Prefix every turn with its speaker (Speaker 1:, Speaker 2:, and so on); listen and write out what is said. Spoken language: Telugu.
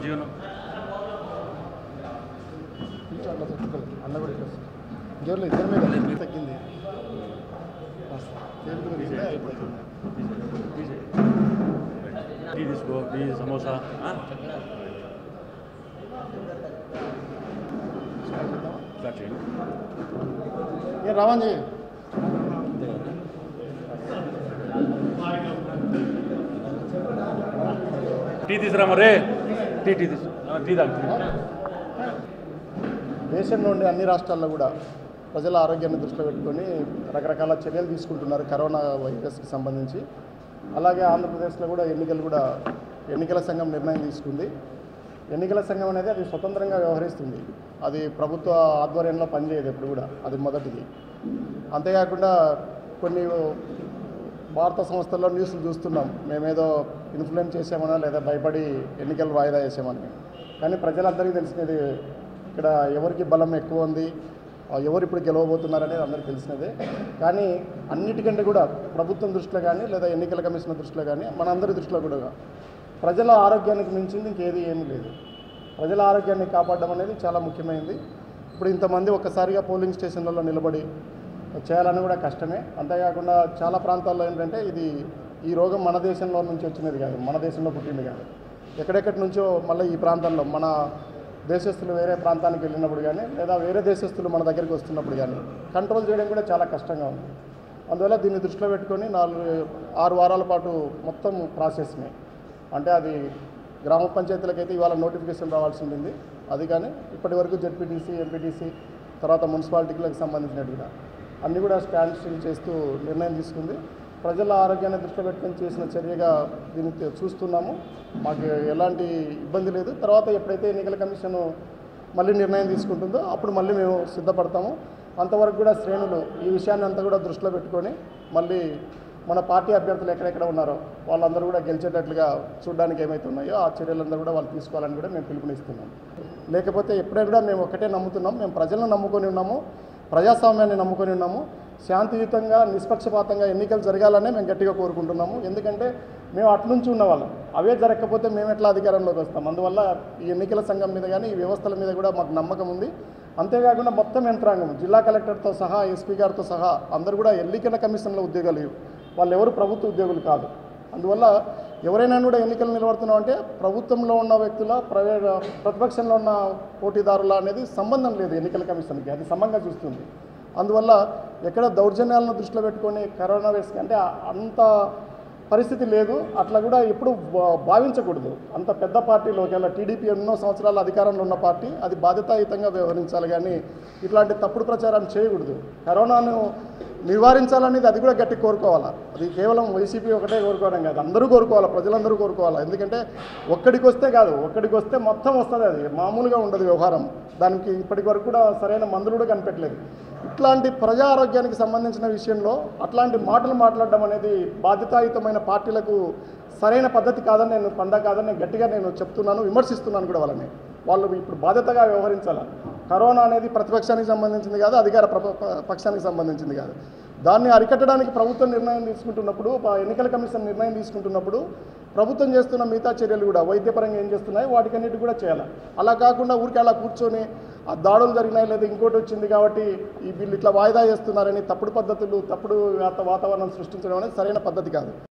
Speaker 1: జీవనం
Speaker 2: కొంచెం అట్లా చుట్టుకోలేదు అన్న కూడా ఇట్లా వస్తుంది. జోర్లో ఇద్దరి మీద లేదు, తగ్గింది కాస్త తేలికగా తీస్తే అది తగ్గింది.
Speaker 1: టీ తీసుకో టీ సమోసా ఆ?
Speaker 2: స్టార్ట్ చేద్దామా?
Speaker 1: స్టార్ట్ చేయండి
Speaker 2: ఏ రావాంజీ
Speaker 1: టీ తీసురా మరే టీ టీ తీసు ఆ, టీ తాగు
Speaker 2: దేశంలో ఉండే అన్ని రాష్ట్రాల్లో కూడా ప్రజల ఆరోగ్యాన్ని దృష్టిలో పెట్టుకొని రకరకాల చర్యలు తీసుకుంటున్నారు కరోనా వైరస్కి సంబంధించి అలాగే ఆంధ్రప్రదేశ్లో కూడా ఎన్నికలు కూడా ఎన్నికల సంఘం నిర్ణయం తీసుకుంది ఎన్నికల సంఘం అనేది అది స్వతంత్రంగా వ్యవహరిస్తుంది అది ప్రభుత్వ ఆధ్వర్యంలో పనిచేయదు ఎప్పుడు కూడా అది మొదటిది అంతేకాకుండా కొన్ని వార్తా సంస్థల్లో న్యూస్లు చూస్తున్నాం మేమేదో ఇన్ఫ్లుయెన్స్ చేసామనా లేదా భయపడి ఎన్నికలు వాయిదా వేసామని కానీ ప్రజలందరికీ తెలిసినది ఇక్కడ ఎవరికి బలం ఎక్కువ ఉంది ఆ, ఎవరు ఇప్పుడు గెలవబోతున్నారనేది అందరికీ తెలిసినదే కానీ అన్నిటికంటే కూడా ప్రభుత్వం దృష్టిలో కానీ లేదా ఎన్నికల కమిషన్ దృష్టిలో కానీ మనందరి దృష్టిలో కూడా ప్రజల ఆరోగ్యానికి మించింది ఇంకేది ఏమీ లేదు ప్రజల ఆరోగ్యాన్ని కాపాడడం అనేది చాలా ముఖ్యమైనది ఇప్పుడు ఇంతమంది ఒక్కసారిగా పోలింగ్ స్టేషన్లలో నిలబడి చేయాలని కూడా కష్టమే అంతేకాకుండా చాలా ప్రాంతాల్లో ఏంటంటే ఇది ఈ రోగం మన దేశంలో నుంచి వచ్చినది కాదు మన దేశంలో పుట్టింది కాదు ఎక్కడెక్కడి నుంచో మళ్ళీ ఈ ప్రాంతంలో మన దేశస్తులు వేరే ప్రాంతానికి వెళ్ళినప్పుడు కానీ లేదా వేరే దేశస్తులు మన దగ్గరికి వస్తున్నప్పుడు కానీ కంట్రోల్ చేయడం కూడా చాలా కష్టంగా ఉంది అందువల్ల దీన్ని దృష్టిలో పెట్టుకొని నాలుగు ఆరు వారాల పాటు మొత్తం ప్రాసెస్ని అంటే అది గ్రామ పంచాయతీలకైతే ఇవాళ నోటిఫికేషన్ రావాల్సి ఉంటుంది అది కానీ ఇప్పటి వరకు జెడ్పీటీసీ ఎంపీటీసీ తర్వాత మున్సిపాలిటీలకు సంబంధించినట్టు కూడా అన్నీ కూడా స్టాండ్ స్టిల్ చేస్తూ నిర్ణయం తీసుకుంది ప్రజల ఆరోగ్యాన్ని దృష్టిలో పెట్టుకొని చేసిన చర్యగా దీన్ని తె- చూస్తున్నాము మాకు ఎలాంటి ఇబ్బంది లేదు తర్వాత ఎప్పుడైతే ఎన్నికల కమిషన్ మళ్ళీ నిర్ణయం తీసుకుంటుందో అప్పుడు మళ్ళీ మేము సిద్ధపడతాము అంతవరకు కూడా శ్రేణులు ఈ విషయాన్ని అంతా కూడా దృష్టిలో పెట్టుకొని మళ్ళీ మన పార్టీ అభ్యర్థులు ఎక్కడెక్కడ ఉన్నారో వాళ్ళందరూ కూడా గెలిచేటట్లుగా చూడడానికి ఏమైతే ఉన్నాయో ఆ చర్యలందరూ కూడా వాళ్ళు తీసుకోవాలని కూడా మేము పిలుపునిస్తున్నాం లేకపోతే ఎప్పుడైనా కూడా మేము ఒకటే నమ్ముతున్నాం మేము ప్రజలను నమ్ముకొని ఉన్నాము ప్రజాస్వామ్యాన్ని నమ్ముకొని ఉన్నాము శాంతియుతంగా నిష్పక్షపాతంగా ఎన్నికలు జరగాలనే మేము గట్టిగా కోరుకుంటున్నాము ఎందుకంటే మేము అట్నుంచి ఉన్న వాళ్ళం అవే జరగకపోతే మేము ఎట్లా అధికారంలోకి వస్తాం అందువల్ల ఈ ఎన్నికల సంఘం మీద కానీ ఈ వ్యవస్థల మీద కూడా మాకు నమ్మకం ఉంది అంతేకాకుండా మొత్తం యంత్రాంగం జిల్లా కలెక్టర్తో సహా ఎస్పీ గారితో సహా అందరూ కూడా ఎన్నికల కమిషన్లో ఉద్యోగాలు వాళ్ళు ఎవరు ప్రభుత్వ ఉద్యోగులు కాదు అందువల్ల ఎవరైనా కూడా ఎన్నికలు నిలబడుతున్నాం అంటే ప్రభుత్వంలో ఉన్న వ్యక్తుల ప్రైవేట్ ప్రతిపక్షంలో ఉన్న పోటీదారుల అనేది సంబంధం లేదు ఎన్నికల కమిషన్కి అది సమంగా చూస్తుంది అందువల్ల ఎక్కడ దౌర్జన్యాలను దృష్టిలో పెట్టుకొని కరోనా వైరస్కి అంటే అంత పరిస్థితి లేదు అట్లా కూడా ఎప్పుడు భా- భావించకూడదు అంత పెద్ద పార్టీలో ఒకవేళ టీడీపీ ఎన్నో సంవత్సరాల అధికారంలో ఉన్న పార్టీ అది బాధ్యతాయుతంగా వ్యవహరించాలి కానీ ఇట్లాంటి తప్పుడు ప్రచారాన్ని చేయకూడదు కరోనాను నివారించాలనేది అది కూడా గట్టి కోరుకోవాలా అది కేవలం వైసీపీ ఒకటే కోరుకోవడం కాదు అందరూ కోరుకోవాలి ప్రజలందరూ కోరుకోవాలి ఎందుకంటే ఒక్కడికి వస్తే కాదు ఒక్కడికి వస్తే మొత్తం వస్తుంది అది మామూలుగా ఉండదు వ్యవహారం దానికి ఇప్పటి వరకు కూడా సరైన మందులు కూడా కనిపెట్టలేదు ఇట్లాంటి ప్రజా ఆరోగ్యానికి సంబంధించిన విషయంలో అట్లాంటి మాటలు మాట్లాడడం అనేది బాధ్యతాయుతమైన పార్టీలకు సరైన పద్ధతి కాదని నేను పండ కాదని నేను గట్టిగా నేను చెప్తున్నాను విమర్శిస్తున్నాను కూడా వాళ్ళని వాళ్ళు ఇప్పుడు బాధ్యతగా వ్యవహరించాలి కరోనా అనేది ప్రతిపక్షానికి సంబంధించింది కాదు అధికార ప్ర- ప- పక్షానికి సంబంధించింది కాదు దాన్ని అరికట్టడానికి ప్రభుత్వం నిర్ణయం తీసుకుంటున్నప్పుడు ప- ఎన్నికల కమిషన్ నిర్ణయం తీసుకుంటున్నప్పుడు ప్రభుత్వం చేస్తున్న మిగతా చర్యలు కూడా వైద్యపరంగా ఏం చేస్తున్నాయి వాటికన్నిటి కూడా చేయాలి అలా కాకుండా ఊరికి అలా కూర్చొని ఆ దాడులు జరిగినాయి లేదా ఇంకోటి వచ్చింది కాబట్టి ఈ వీళ్ళు ఇట్లా వాయిదా చేస్తున్నారని తప్పుడు పద్ధతులు తప్పుడు వాత- వాతావరణం సృష్టించడం అనేది సరైన పద్ధతి కాదు